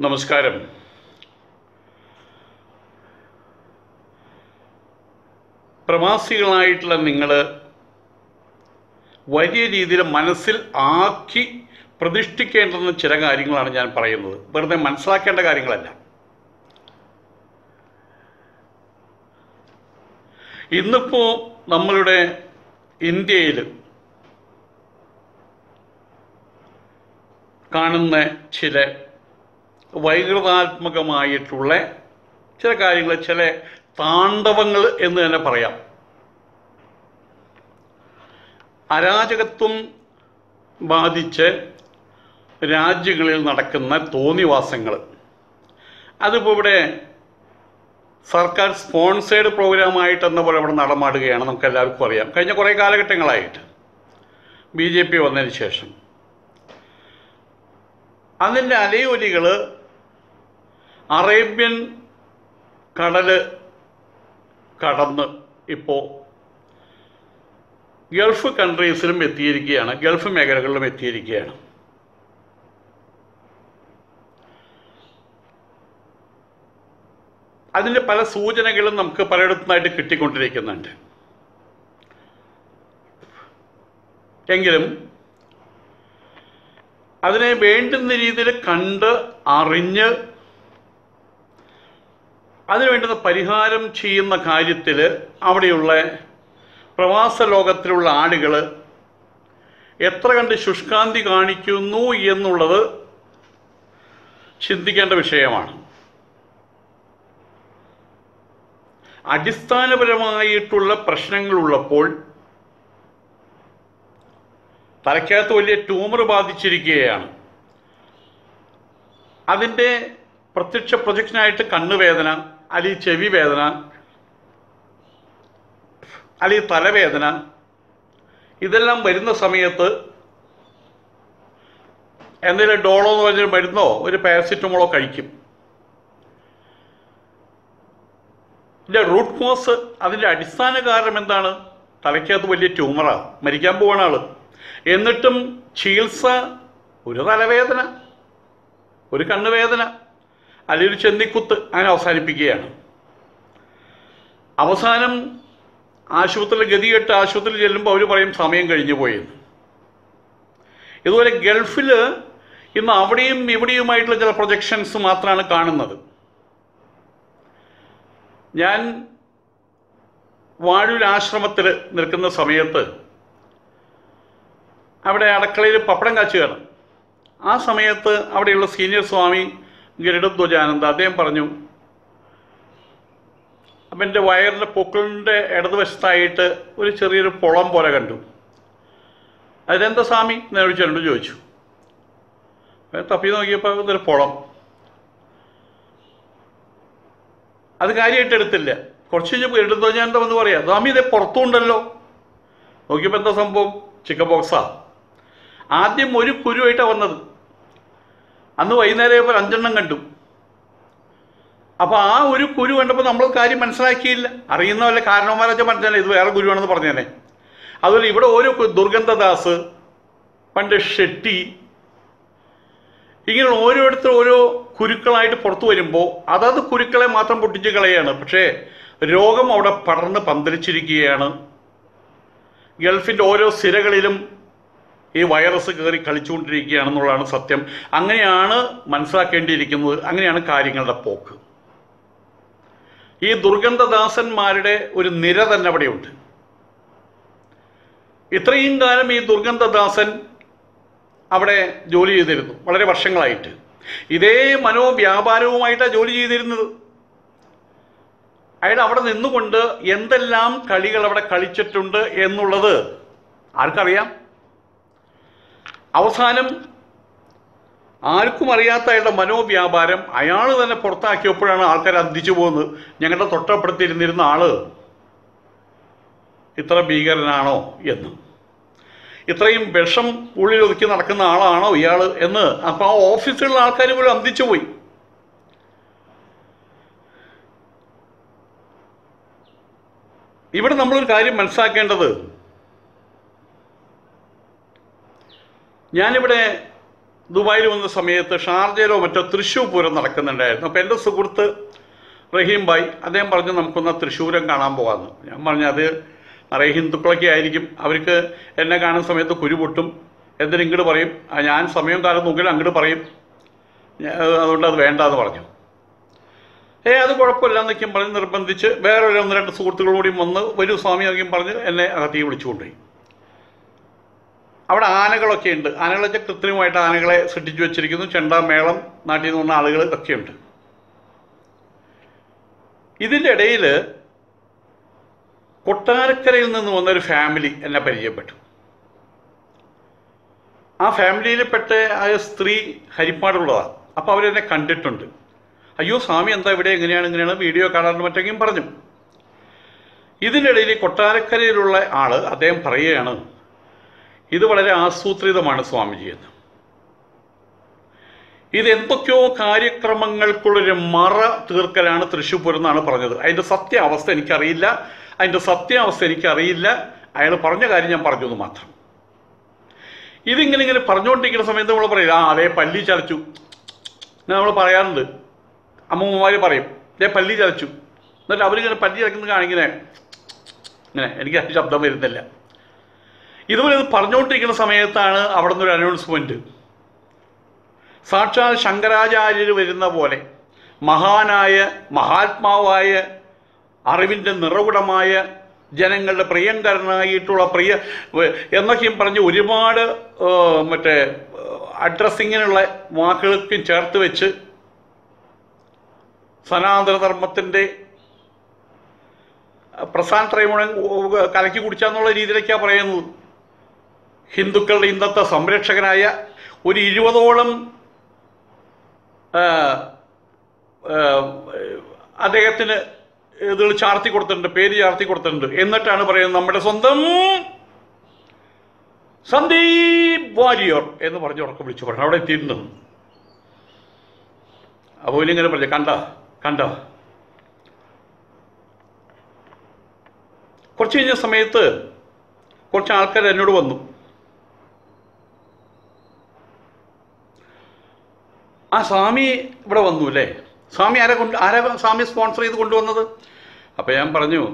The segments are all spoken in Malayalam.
നമസ്കാരം പ്രവാസികളായിട്ടുള്ള നിങ്ങൾ വലിയ രീതിയിൽ മനസ്സിൽ ആക്കി പ്രതിഷ്ഠിക്കേണ്ടുന്ന ചില കാര്യങ്ങളാണ് ഞാൻ പറയുന്നത് വെറുതെ മനസ്സിലാക്കേണ്ട കാര്യങ്ങളല്ല ഇന്നിപ്പോൾ നമ്മളുടെ ഇന്ത്യയിൽ കാണുന്ന ചില വൈകൃതാത്മകമായിട്ടുള്ള ചില കാര്യങ്ങൾ ചില താണ്ഡവങ്ങൾ എന്ന് തന്നെ പറയാം അരാജകത്വം ബാധിച്ച് രാജ്യങ്ങളിൽ നടക്കുന്ന തോന്നിവാസങ്ങൾ അതിപ്പോൾ ഇവിടെ സർക്കാർ സ്പോൺസേഡ് പ്രോഗ്രാമായിട്ട് എന്ന പോലെ ഇവിടെ നടമാടുകയാണ് നമുക്ക് എല്ലാവർക്കും അറിയാം കഴിഞ്ഞ കുറേ കാലഘട്ടങ്ങളായിട്ട് ബി ജെ പി വന്നതിന് ശേഷം അതിൻ്റെ അലയൊലികൾ അറേബ്യൻ കടല് കടന്ന് ഇപ്പോൾ ഗൾഫ് കൺട്രീസിലും എത്തിയിരിക്കുകയാണ് ഗൾഫ് മേഖലകളിലും എത്തിയിരിക്കുകയാണ് അതിൻ്റെ പല സൂചനകളും നമുക്ക് പലയിടത്തുനിന്നായിട്ട് കിട്ടിക്കൊണ്ടിരിക്കുന്നുണ്ട് എങ്കിലും അതിനെ വേണ്ടുന്ന രീതിയിൽ കണ്ട് അറിഞ്ഞ് അതിനു വേണ്ടുന്ന പരിഹാരം ചെയ്യുന്ന കാര്യത്തിൽ അവിടെയുള്ള പ്രവാസ ലോകത്തിലുള്ള ആളുകൾ എത്ര കണ്ട് ശുഷ്കാന്തി കാണിക്കുന്നു എന്നുള്ളത് ചിന്തിക്കേണ്ട വിഷയമാണ് അടിസ്ഥാനപരമായിട്ടുള്ള പ്രശ്നങ്ങളുള്ളപ്പോൾ തലയ്ക്കകത്ത് വലിയ ട്യൂമർ ബാധിച്ചിരിക്കുകയാണ് അതിൻ്റെ പ്രത്യക്ഷ പ്രൊജക്ഷനായിട്ട് കണ്ണുവേദന അല്ലെങ്കിൽ ചെവി വേദന അല്ലെങ്കിൽ തലവേദന ഇതെല്ലാം വരുന്ന സമയത്ത് എന്തെങ്കിലും ഡോളോ എന്ന് പറഞ്ഞൊരു മരുന്നോ ഒരു പാരസിറ്റമോളോ കഴിക്കും ഇതിൻ്റെ റൂട്ട് കോസ് അതിൻ്റെ അടിസ്ഥാന കാരണം എന്താണ് തലയ്ക്കകത്ത് വലിയ ട്യൂമറാണ് മരിക്കാൻ പോവാണ് ആള് എന്നിട്ടും ചികിത്സ ഒരു തലവേദന ഒരു കണ്ണുവേദന അല്ലെങ്കിൽ ഒരു ചെന്നിക്കുത്ത് അങ്ങനെ അവസാനിപ്പിക്കുകയാണ് അവസാനം ആശുപത്രിയിൽ ഗതികെട്ട് ആശുപത്രിയിൽ ചെല്ലുമ്പോൾ അവർ പറയും സമയം കഴിഞ്ഞു പോയെന്ന് ഇതുപോലെ ഗൾഫിൽ ഇന്ന് അവിടെയും ഇവിടെയുമായിട്ടുള്ള ചില പ്രൊജക്ഷൻസ് മാത്രമാണ് കാണുന്നത് ഞാൻ വാഴൂർ ആശ്രമത്തിൽ നിൽക്കുന്ന സമയത്ത് അവിടെ അടക്കളയിൽ പപ്പടം കാച്ചുകയാണ് ആ സമയത്ത് അവിടെയുള്ള സീനിയർ സ്വാമി ഗരുഡധ്വജാനന്ദ അദ്ദേഹം പറഞ്ഞു അപ്പം എൻ്റെ വയറിൻ്റെ പൊക്കിളിൻ്റെ ഇടതുവശത്തായിട്ട് ഒരു ചെറിയൊരു പുളം പോലെ കണ്ടു അതിലെന്താ സ്വാമി എന്ന് ചോദിച്ചു ചോദിച്ചു തപ്പി നോക്കിയപ്പോൾ ഇതൊരു പുളം അത് കാര്യമായിട്ട് എടുത്തില്ല കുറച്ച് കഴിഞ്ഞപ്പോൾ ഗരുഡധ്വജാനന്ദ എന്ന് പറയാം സ്വാമി ഇത് പുറത്തുണ്ടല്ലോ നോക്കിയപ്പോൾ എന്താ സംഭവം ചിക്കൻ ബോക്സാ ആദ്യം ഒരു കുരുവായിട്ടാണ് വന്നത് അന്ന് വൈകുന്നേരം ആയപ്പോൾ അഞ്ചെണ്ണം കണ്ടു അപ്പോൾ ആ ഒരു കുരു കണ്ടപ്പോൾ നമ്മൾ കാര്യം മനസ്സിലാക്കിയില്ല അറിയുന്ന വല്ല കാരണവന്മാരൊക്കെ പറഞ്ഞാൽ ഇത് വേറെ ഗുരുവാണെന്ന് പറഞ്ഞേനെ അതുപോലെ ഇവിടെ ഓരോ കു- ദുർഗന്ധദാസ് പണ്ട് ഷെട്ടി ഇങ്ങനെ ഓരോരുത്തർ ഓരോ കുരുക്കളായിട്ട് പുറത്തു വരുമ്പോൾ അതത് കുരുക്കളെ മാത്രം പൊട്ടിച്ച് കളയാണ് പക്ഷേ രോഗം അവിടെ പടർന്ന് പന്തലിച്ചിരിക്കുകയാണ് ഗൾഫിൻ്റെ ഓരോ സിരകളിലും ഈ വൈറസ് കയറി കളിച്ചുകൊണ്ടിരിക്കുകയാണെന്നുള്ളതാണ് സത്യം അങ്ങനെയാണ് മനസ്സിലാക്കേണ്ടിയിരിക്കുന്നത് അങ്ങനെയാണ് കാര്യങ്ങളുടെ പോക്ക് ഈ ദുർഗന്ധദാസന്മാരുടെ ഒരു നിര തന്നെ അവിടെയുണ്ട് ഇത്രയും കാലം ഈ ദുർഗന്ധദാസൻ അവിടെ ജോലി ചെയ്തിരുന്നു വളരെ വർഷങ്ങളായിട്ട് ഇതേ മനോവ്യാപാരവുമായിട്ടാണ് ജോലി ചെയ്തിരുന്നത് അയാൾ അവിടെ നിന്നുകൊണ്ട് എന്തെല്ലാം കളികൾ അവിടെ കളിച്ചിട്ടുണ്ട് എന്നുള്ളത് ആർക്കറിയാം അവസാനം ആർക്കും അറിയാത്ത അയാളുടെ മനോവ്യാപാരം അയാൾ തന്നെ പുറത്താക്കിയപ്പോഴാണ് ആൾക്കാർ അന്തിച്ചു പോകുന്നത് ഞങ്ങളുടെ തൊട്ടപ്പുറത്തിരുന്നിരുന്ന ആള് ഇത്ര ഭീകരനാണോ എന്ന് ഇത്രയും വിഷം ഉള്ളിൽ ഒതുക്കി നടക്കുന്ന ആളാണോ ഇയാൾ എന്ന് അപ്പോൾ ആ ഓഫീസിലുള്ള ആൾക്കാർ പോലും അന്തിച്ചു പോയി ഇവിടെ നമ്മളൊരു കാര്യം മനസ്സിലാക്കേണ്ടത് ഞാനിവിടെ ദുബായിൽ വന്ന സമയത്ത് ഷാർജയിലോ മറ്റോ തൃശ്ശൂർ പൂരം നടക്കുന്നുണ്ടായിരുന്നു അപ്പോൾ എൻ്റെ സുഹൃത്ത് റഹീം ഭായ് അദ്ദേഹം പറഞ്ഞു നമുക്കൊന്ന് തൃശ്ശൂരം കാണാൻ പോകാമെന്ന് ഞാൻ പറഞ്ഞു അത് നിറയെ ഹിന്ദുക്കളൊക്കെ ആയിരിക്കും അവർക്ക് എന്നെ കാണുന്ന സമയത്ത് കുരു പൊട്ടും എന്തിനും ഇങ്ങോട്ട് പറയും ആ ഞാൻ സമയം കാലം നോക്കിയാൽ അങ്ങോട്ട് പറയും ഞാൻ- അതുകൊണ്ട് അത് വേണ്ടാന്ന് പറഞ്ഞു ഏ അത് കുഴപ്പമില്ല എന്നൊക്കെയും പറഞ്ഞ് നിർബന്ധിച്ച് വേറെ ഒരു ഒന്ന് രണ്ട് സുഹൃത്തുക്കളും കൂടി വന്ന് വരൂ സ്വാമി എന്നൊക്കെയും പറഞ്ഞ് എന്നെ അകത്തേക്ക് വിളിച്ചു കൊണ്ടുപോയി അവിടെ ആനകളൊക്കെ ഉണ്ട് ആനകളൊക്കെ കൃത്രിമമായിട്ട് ആനകളെ സൃഷ്ടിച്ചു വെച്ചിരിക്കുന്നു ചെണ്ട മേളം നാട്ടിൽ നിന്ന് വന്ന ആളുകൾ ഒക്കെ ഉണ്ട് ഇതിൻ്റെ ഇടയിൽ കൊട്ടാരക്കരയിൽ നിന്ന് വന്നൊരു ഫാമിലി എന്നെ പരിചയപ്പെട്ടു ആ ഫാമിലിയിൽപ്പെട്ട ആ സ്ത്രീ ഹരിപ്പാടുള്ളതാണ് അപ്പോൾ അവരെന്നെ കണ്ടിട്ടുണ്ട് അയ്യോ സ്വാമി എന്താ ഇവിടെ എങ്ങനെയാണ് ഇങ്ങനെയാണ് വീഡിയോ കാണാറുണ്ട് മറ്റെങ്കിലും പറഞ്ഞു ഇതിനിടയിൽ ഈ കൊട്ടാരക്കരയിലുള്ള ആള് അദ്ദേഹം പറയുകയാണ് ഇത് വളരെ ആസൂത്രിതമാണ് സ്വാമിജി എന്ന് ഇത് എന്തൊക്കെയോ കാര്യക്രമങ്ങൾക്കുള്ളൊരു മറ തീർക്കലാണ് തൃശ്ശൂർ പൂരം എന്നാണ് പറഞ്ഞത് അതിൻ്റെ സത്യാവസ്ഥ എനിക്കറിയില്ല അതിൻ്റെ സത്യാവസ്ഥ എനിക്കറിയില്ല അയാൾ പറഞ്ഞ കാര്യം ഞാൻ പറഞ്ഞു എന്ന് മാത്രം ഇതിങ്ങനെ ഇങ്ങനെ പറഞ്ഞുകൊണ്ടിരിക്കുന്ന സമയത്ത് നമ്മൾ പറയില്ല ആ അതേ പല്ലി ചലച്ചു നമ്മൾ പറയാറുണ്ട് അമ്മൂമ്മമാർ പറയും ദേ പല്ലി ചലച്ചു എന്നിട്ട് അവരിങ്ങനെ പല്ലി ചലക്കുന്നത് കാണിങ്ങനെ ഇങ്ങനെ എനിക്ക് ആ ശബ്ദം വരുന്നില്ല ഇതുപോലെ ഇത് പറഞ്ഞുകൊണ്ടിരിക്കുന്ന സമയത്താണ് അവിടെ നിന്നൊരു അനൗൺസ്മെൻറ്റ് സാക്ഷാൽ ശങ്കരാചാര്യർ വരുന്ന പോലെ മഹാനായ മഹാത്മാവായ അറിവിൻ്റെ നിറകുടമായ ജനങ്ങളുടെ പ്രിയങ്കരനായിട്ടുള്ള പ്രിയ വ- എന്നൊക്കെയും പറഞ്ഞ് ഒരുപാട് ആ, മറ്റേ അഡ്രസ്സിങ്ങിനുള്ള വാക്കുകൾക്കും ചേർത്ത് വെച്ച് സനാതന ധർമ്മത്തിൻ്റെ പ്രസാദ് ത്രൈമുണൻ കലക്കി കുടിച്ചാന്നുള്ള രീതിയിലേക്കാണ് പറയുന്നത് ഹിന്ദുക്കളുടെ ഇന്നത്തെ സംരക്ഷകനായ ഒരു ഇരുപതോളം ആ, ആ, അദ്ദേഹത്തിന് ഇതിൽ ചാർത്തി കൊടുത്തിട്ടുണ്ട് പേര് ചാർത്തി കൊടുത്തിട്ടുണ്ട് എന്നിട്ടാണ് പറയുന്നത് നമ്മുടെ സ്വന്തം സന്ദീപ് വാരിയർ എന്ന് പറഞ്ഞ് ഉറക്കം വിളിച്ചു പറഞ്ഞു അവിടെ എത്തിയിട്ടുണ്ടെന്ന് അപ്പോൾ ഇങ്ങനെ പറഞ്ഞു കണ്ട കണ്ട കുറച്ച് കഴിഞ്ഞ സമയത്ത് കുറച്ച് ആൾക്കാർ എന്നോട് വന്നു ആ സ്വാമി ഇവിടെ വന്നു അല്ലേ സ്വാമി ആരെ കൊണ്ട് ആരാ സ്വാമി സ്പോൺസർ ചെയ്ത് കൊണ്ടുവന്നത് അപ്പം ഞാൻ പറഞ്ഞു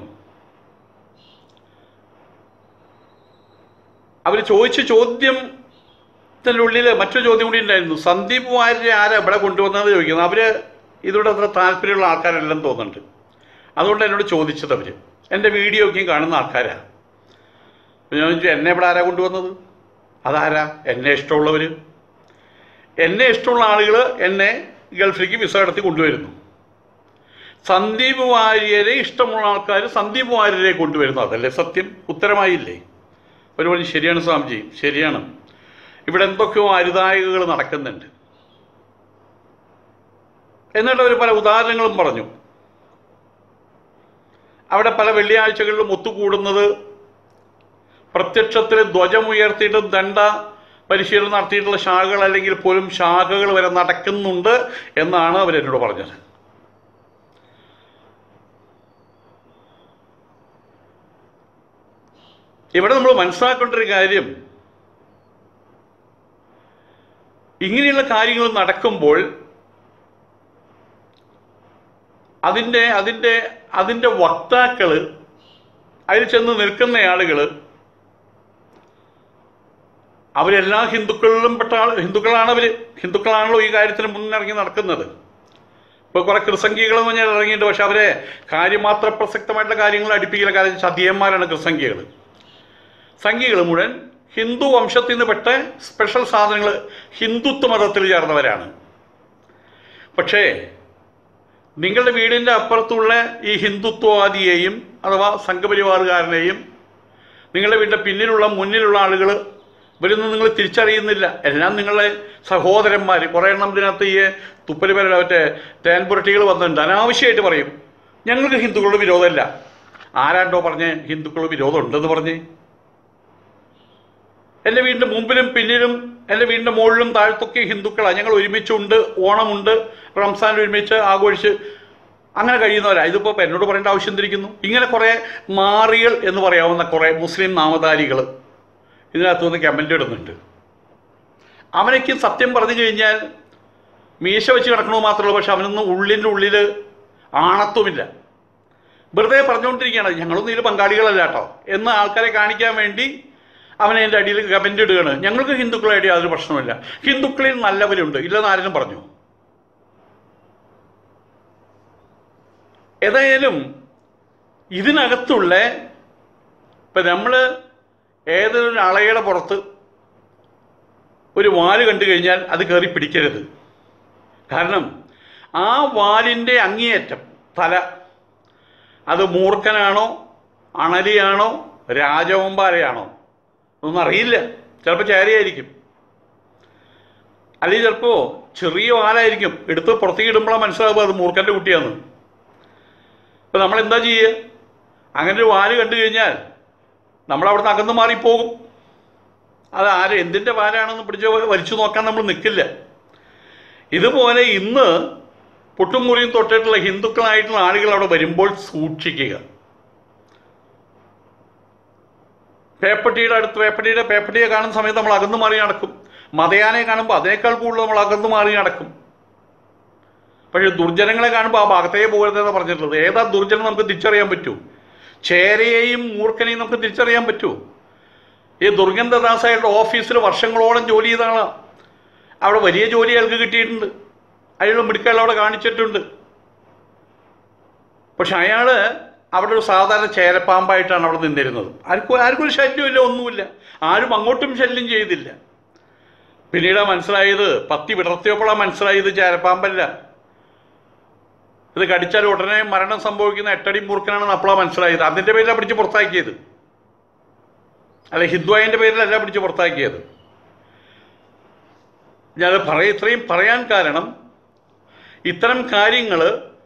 അവർ ചോദിച്ച ചോദ്യത്തിൻ്റെ ഉള്ളിൽ മറ്റൊരു ചോദ്യം കൂടി ഉണ്ടായിരുന്നു സന്ദീപ് വാര്യരെ ആരാ ഇവിടെ കൊണ്ടുവന്നത് ചോദിക്കുന്നത് അവർ ഇതിലൂടെ അത്ര താല്പര്യമുള്ള ആൾക്കാരല്ലെന്ന് തോന്നുന്നുണ്ട് അതുകൊണ്ട് എന്നോട് ചോദിച്ചത് അവർ എൻ്റെ വീഡിയോ ഒക്കെയും കാണുന്ന ആൾക്കാരാണ് അപ്പോൾ ഞാൻ ചോദിച്ചു എന്നെ ഇവിടെ ആരാ കൊണ്ടുവന്നത് അതാരാ എന്നെ ഇഷ്ടമുള്ളവർ എന്നെ ഇഷ്ടമുള്ള ആളുകൾ എന്നെ ഗൾഫിലേക്ക് വിസ നടത്തി കൊണ്ടുവരുന്നു സന്ദീപ് വാര്യരെ ഇഷ്ടമുള്ള ആൾക്കാർ സന്ദീപ് വാര്യരെ കൊണ്ടുവരുന്നു അതല്ലേ സത്യം ഉത്തരമായില്ലേ ഒരു പറഞ്ഞു ശരിയാണ് സ്വാമിജി ശരിയാണ് ഇവിടെ എന്തൊക്കെയോ അരുതായകകൾ നടക്കുന്നുണ്ട് എന്നിട്ട് അവർ പല ഉദാഹരണങ്ങളും പറഞ്ഞു അവിടെ പല വെള്ളിയാഴ്ചകളിലും ഒത്തുകൂടുന്നത് പ്രത്യക്ഷത്തിൽ ധ്വജമുയർത്തിയിട്ട് ദണ്ഡ പരിശീലനം നടത്തിയിട്ടുള്ള ശാഖകൾ അല്ലെങ്കിൽ പോലും ശാഖകൾ വരെ നടക്കുന്നുണ്ട് എന്നാണ് അവരെന്നോട് പറഞ്ഞത് ഇവിടെ നമ്മൾ മനസ്സിലാക്കേണ്ട ഒരു കാര്യം ഇങ്ങനെയുള്ള കാര്യങ്ങൾ നടക്കുമ്പോൾ അതിൻ്റെ അതിൻ്റെ അതിൻ്റെ വക്താക്കൾ അതിൽ ചെന്ന് നിൽക്കുന്ന ആളുകൾ അവരെല്ലാ ഹിന്ദുക്കളിലും പെട്ട ആൾ ഹിന്ദുക്കളാണ് അവർ ഹിന്ദുക്കളാണല്ലോ ഈ കാര്യത്തിന് മുന്നിറങ്ങി നടക്കുന്നത് ഇപ്പോൾ കുറെ കൃസംഖികൾ ഞാൻ ഇറങ്ങിയിട്ടുണ്ട് പക്ഷെ അവരെ കാര്യമാത്ര പ്രസക്തമായിട്ടുള്ള കാര്യങ്ങൾ അടുപ്പിക്കില്ല കാര്യം ചതിയന്മാരാണ് കൃസംഖികൾ സംഖ്യകൾ മുഴുവൻ ഹിന്ദു വംശത്തിൽ നിന്ന് പെട്ട സ്പെഷ്യൽ സാധനങ്ങൾ ഹിന്ദുത്വ മതത്തിൽ ചേർന്നവരാണ് പക്ഷേ നിങ്ങളുടെ വീടിൻ്റെ അപ്പുറത്തുള്ള ഈ ഹിന്ദുത്വവാദിയെയും അഥവാ സംഘപരിവാറുകാരനെയും നിങ്ങളുടെ വീടിൻ്റെ പിന്നിലുള്ള മുന്നിലുള്ള ആളുകൾ ഇവരൊന്നും നിങ്ങൾ തിരിച്ചറിയുന്നില്ല എല്ലാം നിങ്ങളെ സഹോദരന്മാർ കുറേ എണ്ണം ഇതിനകത്ത് ഈ തുപ്പലിപ്പര മറ്റേ തേൻപുരട്ടികൾ വന്നിട്ടുണ്ട് അനാവശ്യമായിട്ട് പറയും ഞങ്ങൾക്ക് ഹിന്ദുക്കളുടെ വിരോധമല്ല ആരാണ്ടോ പറഞ്ഞേ ഹിന്ദുക്കളുടെ വിരോധം ഉണ്ടെന്ന് പറഞ്ഞേ എൻ്റെ വീടിൻ്റെ മുമ്പിലും പിന്നിലും എൻ്റെ വീടിൻ്റെ മുകളിലും താഴത്തൊക്കെ ഹിന്ദുക്കളാണ് ഞങ്ങൾ ഒരുമിച്ചുണ്ട് ഓണമുണ്ട് റംസാൻ ഒരുമിച്ച് ആഘോഷിച്ച് അങ്ങനെ കഴിയുന്നവരാണ് ഇതിപ്പോൾ ഇപ്പം എന്നോട് പറയേണ്ട ആവശ്യം തിരിക്കുന്നു ഇങ്ങനെ കുറേ മാറികൾ എന്ന് പറയാവുന്ന കുറേ മുസ്ലിം നാമധാരികൾ ഇതിനകത്ത് നിന്ന് കമൻ്റ് ഇടുന്നുണ്ട് അവനൊക്കെ സത്യം പറഞ്ഞു കഴിഞ്ഞാൽ മീശ വെച്ച് കിടക്കണോ മാത്രമല്ല പക്ഷെ അവനൊന്നും ഉള്ളിൻ്റെ ഉള്ളിൽ ആണത്വമില്ല വെറുതെ പറഞ്ഞുകൊണ്ടിരിക്കുകയാണ് ഞങ്ങളൊന്നും ഇതിൽ പങ്കാളികളല്ല കേട്ടോ എന്ന് ആൾക്കാരെ കാണിക്കാൻ വേണ്ടി അവൻ എൻ്റെ അടിയിൽ കമൻ്റ് ഇടുകയാണ് ഞങ്ങൾക്ക് ഹിന്ദുക്കളായിട്ട് യാതൊരു പ്രശ്നമില്ല ഹിന്ദുക്കളിൽ നല്ലവരുണ്ട് ഇല്ലെന്ന് ആരും പറഞ്ഞു ഏതായാലും ഇതിനകത്തുള്ള ഇപ്പം നമ്മൾ ഏതൊരു അളയുടെ പുറത്ത് ഒരു വാല് കണ്ടു കഴിഞ്ഞാൽ അത് കയറി പിടിക്കരുത് കാരണം ആ വാലിൻ്റെ അങ്ങേയറ്റം തല അത് മൂർഖനാണോ അണലിയാണോ രാജവമ്പാലയാണോ ഒന്നും അറിയില്ല ചിലപ്പോൾ ചേരയായിരിക്കും അല്ലെങ്കിൽ ചിലപ്പോൾ ചെറിയ വാലായിരിക്കും എടുത്ത് പുറത്തേക്ക് ഇടുമ്പോഴാണ് മനസ്സിലാവുക അത് മൂർഖൻ്റെ കുട്ടിയാണ് ഇപ്പം നമ്മൾ എന്താ ചെയ്യുക അങ്ങനെ ഒരു വാല് കണ്ടു കഴിഞ്ഞാൽ നമ്മൾ അവിടുന്ന് അകന്ന് മാറിപ്പോകും അത് ആര് എന്തിൻ്റെ വാലാണെന്ന് പിടിച്ച് വലിച്ചു നോക്കാൻ നമ്മൾ നിൽക്കില്ല ഇതുപോലെ ഇന്ന് പൊട്ടും മുറിയും തൊട്ടിട്ടുള്ള ഹിന്ദുക്കളായിട്ടുള്ള ആളുകൾ അവിടെ വരുമ്പോൾ സൂക്ഷിക്കുക പേപ്പട്ടിയുടെ അടുത്ത് പേപ്പട്ടിയുടെ പേപ്പട്ടിയെ കാണുന്ന സമയത്ത് നമ്മൾ അകന്നു മാറി നടക്കും മതയാനെ കാണുമ്പോൾ അതേക്കാൾ കൂടുതൽ നമ്മൾ അകന്നു മാറി നടക്കും പക്ഷേ ദുർജനങ്ങളെ കാണുമ്പോൾ ആ ഭാഗത്തേ പോകരുതെന്ന് പറഞ്ഞിട്ടുള്ളത് ഏതാ ദുർജനം നമുക്ക് തിരിച്ചറിയാൻ പറ്റൂ ചേരയെയും മൂർഖനെയും നമുക്ക് തിരിച്ചറിയാൻ പറ്റൂ ഈ ദുർഗന്ധദാസായിട്ട് ഓഫീസിൽ വർഷങ്ങളോളം ജോലി ചെയ്ത ആളാണ് അവിടെ വലിയ ജോലി അയാൾക്ക് കിട്ടിയിട്ടുണ്ട് അയാൾ മിടുക്കൽ അവിടെ കാണിച്ചിട്ടുണ്ട് പക്ഷെ അയാൾ അവിടെ ഒരു സാധാരണ ചേരപ്പാമ്പായിട്ടാണ് അവിടെ നിന്നിരുന്നത് ആർക്കും ആർക്കും ഒരു ശല്യമില്ല ഒന്നുമില്ല ആരും അങ്ങോട്ടും ശല്യം ചെയ്തില്ല പിന്നീട് മനസ്സിലായത് പത്തി വിടർത്തിയപ്പോഴാണ് മനസ്സിലായത് ചേരപ്പാമ്പല്ല ഇത് കടിച്ചാൽ ഉടനെ മരണം സംഭവിക്കുന്ന എട്ടടി മൂർഖനാണെന്ന് അപ്പോഴാണ് മനസ്സിലായത് അതിൻ്റെ പേരിലാണ് പിടിച്ച് പുറത്താക്കിയത് അല്ല ഹിന്ദുവായൻ്റെ പേരിലല്ല പിടിച്ച് പുറത്താക്കിയത് ഞാനത് പറയ ഇത്രയും പറയാൻ കാരണം ഇത്തരം കാര്യങ്ങൾ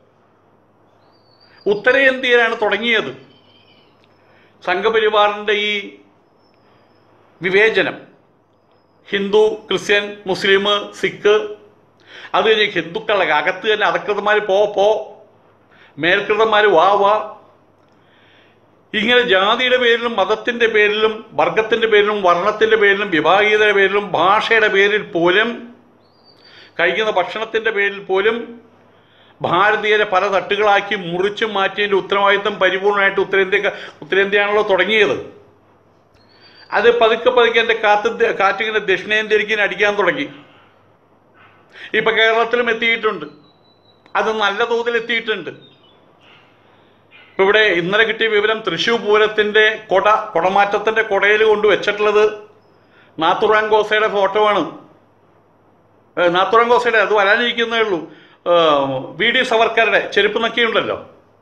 ഉത്തരേന്ത്യയിലാണ് തുടങ്ങിയത് സംഘപരിവാറിൻ്റെ ഈ വിവേചനം ഹിന്ദു ക്രിസ്ത്യൻ മുസ്ലിം സിഖ് അത് കഴിഞ്ഞ് ഹിന്ദുക്കളുടെ അകത്ത് തന്നെ അധകൃതന്മാർ പോ പോ മേൽകൃതന്മാർ വാ വാ ഇങ്ങനെ ജാതിയുടെ പേരിലും മതത്തിൻ്റെ പേരിലും വർഗത്തിൻ്റെ പേരിലും വർണ്ണത്തിൻ്റെ പേരിലും വിഭാഗീയതയുടെ പേരിലും ഭാഷയുടെ പേരിൽ പോലും കഴിക്കുന്ന ഭക്ഷണത്തിൻ്റെ പേരിൽ പോലും ഭാരതീയരെ പല തട്ടുകളാക്കി മുറിച്ചു മാറ്റിയതിൻ്റെ ഉത്തരവാദിത്തം പരിപൂർണമായിട്ട് ഉത്തരേന്ത്യ ഉത്തരേന്ത്യയാണല്ലോ തുടങ്ങിയത് അത് പതുക്കെ പതുക്കെ എൻ്റെ കാറ്റ് കാറ്റിങ്ങനെ ദക്ഷിണേന്ത്യയിലേക്ക് അടിക്കാൻ തുടങ്ങി ഇപ്പൊ കേരളത്തിലും എത്തിയിട്ടുണ്ട് അത് നല്ല തോതിൽ എത്തിയിട്ടുണ്ട് ഇപ്പൊ ഇവിടെ ഇന്നലെ കിട്ടിയ വിവരം തൃശൂർ പൂരത്തിന്റെ കൊട കൊടമാറ്റത്തിന്റെ കൊടയിൽ കൊണ്ട് വെച്ചിട്ടുള്ളത് നാത്തുറാൻ ഗോസയുടെ ഫോട്ടോ ആണ് ഏ, നാത്തുറാൻ ഗോസയുടെ അത് വരാനിരിക്കുന്നേ ഉള്ളൂ ഏ, വി ഡി സവർക്കറുടെ ചെരുപ്പ് നക്കിയുണ്ടല്ലോ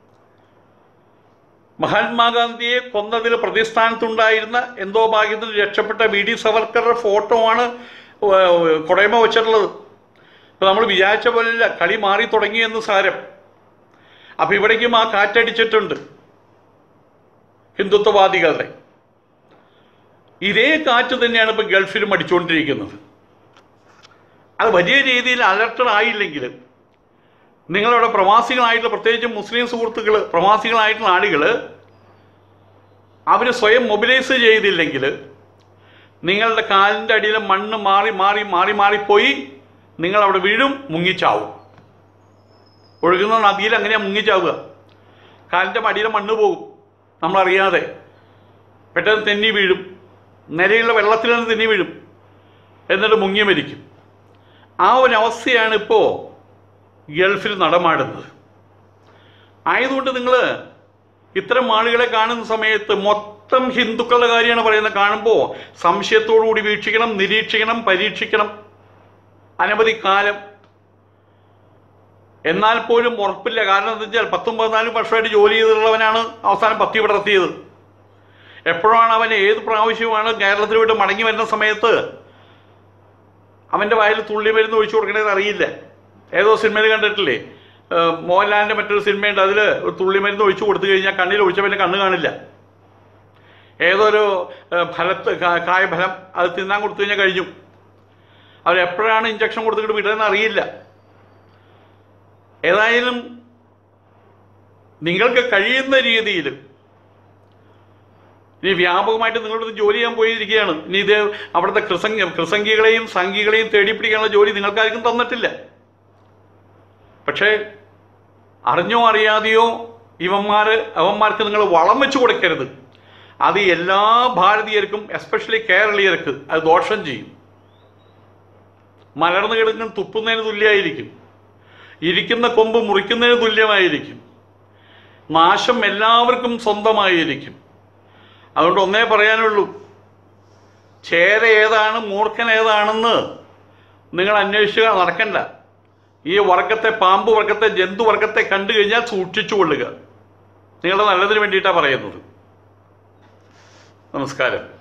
മഹാത്മാഗാന്ധിയെ കൊന്നതിൽ പ്രതിസ്ഥാനത്തുണ്ടായിരുന്ന എന്തോ ഭാഗ്യത്തിൽ രക്ഷപ്പെട്ട വി ഡി സവർക്കറുടെ ഫോട്ടോ ആണ് ഏ, കൊടയമ വെച്ചിട്ടുള്ളത് ഇപ്പൊ നമ്മൾ വിചാരിച്ച പോലെയല്ല കളി മാറി തുടങ്ങിയെന്ന് സാരം അപ്പൊ ഇവിടേക്കും ആ കാറ്റടിച്ചിട്ടുണ്ട് ഹിന്ദുത്വവാദികളുടെ ഇതേ കാറ്റ് തന്നെയാണ് ഇപ്പൊ ഗൾഫിലും അടിച്ചുകൊണ്ടിരിക്കുന്നത് അത് വലിയ രീതിയിൽ അലർട്ടഡ് ആയില്ലെങ്കിൽ നിങ്ങളവിടെ പ്രവാസികളായിട്ടുള്ള പ്രത്യേകിച്ച് മുസ്ലിം സുഹൃത്തുക്കൾ പ്രവാസികളായിട്ടുള്ള ആളുകൾ അവർ സ്വയം മൊബിലൈസ് ചെയ്തില്ലെങ്കിൽ നിങ്ങളുടെ കാലിൻ്റെ അടിയിൽ മണ്ണ് മാറി മാറി മാറി മാറിപ്പോയി നിങ്ങൾ അവിടെ വീഴും മുങ്ങിച്ചാവും ഒഴുകുന്ന നദിയിൽ അങ്ങനെയാണ് മുങ്ങിച്ചാവുക കാലിൻ്റെ അടിയിലെ മണ്ണ് പോകും നമ്മളറിയാതെ പെട്ടെന്ന് തെന്നി വീഴും നിലയുള്ള വെള്ളത്തിൽ നിന്ന് തെന്നി വീഴും എന്നിട്ട് മുങ്ങി മരിക്കും ആ ഒരു അവസ്ഥയാണ് ഇപ്പോൾ ഗൾഫിൽ നടമാടുന്നത് ആയതുകൊണ്ട് നിങ്ങൾ ഇത്തരം ആളുകളെ കാണുന്ന സമയത്ത് മൊത്തം ഹിന്ദുക്കളുടെ കാര്യമാണ് പറയുന്നത് കാണുമ്പോൾ സംശയത്തോടു കൂടി വീക്ഷിക്കണം നിരീക്ഷിക്കണം പരീക്ഷിക്കണം അനവധി കാലം എന്നാൽ പോലും ഉറപ്പില്ല കാരണം എന്താ വെച്ചാൽ പത്തും പതിനാലും വർഷമായിട്ട് ജോലി ചെയ്തിട്ടുള്ളവനാണ് അവസാനം പത്തി വിടർത്തിയത് എപ്പോഴാണ് അവൻ ഏത് പ്രാവശ്യമാണ് കേരളത്തിൽ വിട്ട് മടങ്ങി വരുന്ന സമയത്ത് അവൻ്റെ വായിൽ തുള്ളി മരുന്ന് ഒഴിച്ചു കൊടുക്കണത് അറിയില്ല ഏതോ സിനിമയിൽ കണ്ടിട്ടില്ലേ ഏഹ് മോഹൻലാലിൻ്റെ മറ്റൊരു സിനിമയുണ്ട് അതിൽ ഒരു തുള്ളി മരുന്ന് ഒഴിച്ചു കൊടുത്തു കഴിഞ്ഞാൽ കണ്ണിൽ ഒഴിച്ച പിന്നെ കണ്ണ് കാണില്ല ഏതൊരു ഏഹ് ഫലത്ത് കാ- കായഫലം അത് തിന്നാൻ കൊടുത്തു കഴിഞ്ഞാൽ കഴിഞ്ഞു അവരെപ്പോഴാണ് ഇഞ്ചക്ഷൻ കൊടുത്തിട്ട് വിടുന്നതെന്ന് അറിയില്ല ഏതായാലും നിങ്ങൾക്ക് കഴിയുന്ന രീതിയിൽ ഇനി വ്യാപകമായിട്ട് നിങ്ങളോട് ജോലി ചെയ്യാൻ പോയിരിക്കുകയാണ് ഇനി ഇത് അവിടുത്തെ കൃസംഗ കൃസംഗികളെയും സംഘികളെയും തേടി പിടിക്കാനുള്ള ജോലി നിങ്ങൾക്കാർക്കും തന്നിട്ടില്ല പക്ഷേ അറിഞ്ഞോ അറിയാതെയോ ഇവന്മാർ അവന്മാർക്ക് നിങ്ങൾ വളം വെച്ച് കൊടുക്കരുത് അത് എല്ലാ ഭാരതീയർക്കും എസ്പെഷ്യലി കേരളീയർക്ക് അത് ദോഷം ചെയ്യും മലർന്നു കിടക്കുന്ന തുപ്പുന്നതിന് തുല്യമായിരിക്കും ഇരിക്കുന്ന കൊമ്പ് മുറിക്കുന്നതിന് തുല്യമായിരിക്കും നാശം എല്ലാവർക്കും സ്വന്തമായിരിക്കും അതുകൊണ്ട് ഒന്നേ പറയാനുള്ളൂ ചേര ഏതാണ് മൂർഖൻ ഏതാണെന്ന് നിങ്ങൾ അന്വേഷിക്കുക നടക്കണ്ട ഈ വർഗത്തെ പാമ്പ് വർഗത്തെ ജന്തു വർഗത്തെ കണ്ടു കഴിഞ്ഞാൽ സൂക്ഷിച്ചു കൊള്ളുക നിങ്ങളുടെ നല്ലതിന് വേണ്ടിയിട്ടാണ് പറയുന്നത് നമസ്കാരം